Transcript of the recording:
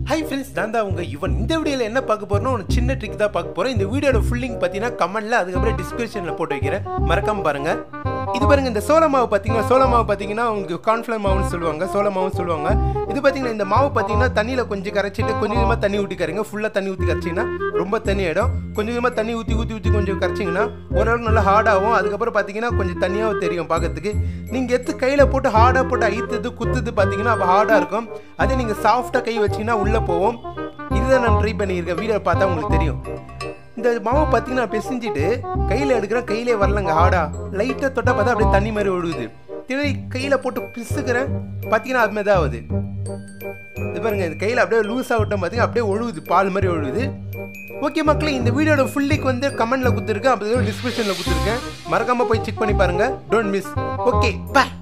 hi friends நான் தான் உங்க இவன் இந்த வீடியோவில் என்ன பார்க்க போறோம்னா ஒரு சின்ன ட்ரிக் தான் பார்க்க போறோம் இந்த வீடியோட ஃபுல் லிங்க் பார்த்தீங்கன்னா கமெண்ட்ல அதுக்கப்புறம் டிஸ்கிரிப்ஷனில் போட்டு வைக்கிறேன் மறக்காம பாருங்க இது பாருங்க இந்த சோள மாவு பார்த்தீங்கன்னா சோள மாவு பார்த்தீங்கன்னா உங்களுக்கு கார்ன்ஃப்ளவர் மாவுன்னு சொல்லுவாங்க சோள மாவுன்னு சொல்லுவாங்க இது பார்த்தீங்கன்னா இந்த மாவு பார்த்தீங்கன்னா தண்ணியில் கொஞ்சம் கரைச்சிட்டு கொஞ்சம் கொஞ்சமாக தண்ணி ஊற்றி கரைங்க ஃபுல்லாக தண்ணி ஊற்றி கரைச்சிங்கன்னா ரொம்ப தண்ணி ஆகிடும் கொஞ்சம் கொஞ்சமாக தண்ணி ஊற்றி ஊற்றி ஊற்றி கொஞ்சம் கரைச்சிங்கன்னா ஓரளவுக்கு நல்லா ஹார்டாகும் அதுக்கப்புறம் பார்த்தீங்கன்னா கொஞ்சம் தனியாக தெரியும் பார்க்கறதுக்கு நீங்கள் எடுத்து கையில் போட்டு ஹார்டாக போட்டு ஐத்துது குத்துது பார்த்தீங்கன்னா அப்போ ஹார்டாக இருக்கும் அதே நீங்கள் சாஃப்டாக கை வச்சிங்கன்னா உள்ளே போவோம் இதுதான் நான் ட்ரை பண்ணியிருக்கேன் வீடியோ பார்த்தா உங்களுக்கு தெரியும் இந்த மாவை பார்த்தீங்கன்னா பிசைஞ்சிட்டு கையில் எடுக்கிறேன் கையிலே வரலங்க ஹார்டா லைட்டாக தொட்டால் பார்த்தா அப்படியே தண்ணி மாதிரி ஒழுகுது திரும்பி கையில் போட்டு பிசுக்கிறேன் பார்த்தீங்கன்னா அது மாதிரி தான் ஆகுது இது பாருங்க இது கையில் அப்படியே லூஸ் ஆகட்டும் பார்த்தீங்கன்னா அப்படியே ஒழுகுது பால் மாதிரி ஒழுகுது ஓகே மக்களே இந்த வீடியோட ஃபுல் லிங்க் வந்து கமெண்ட்ல கொடுத்துருக்கேன் அப்படி டிஸ்கிரிப்ஷனில் கொடுத்துருக்கேன் மறக்காம போய் செக் பண்ணி பாருங்க டோன்ட் மிஸ் ஓகே பை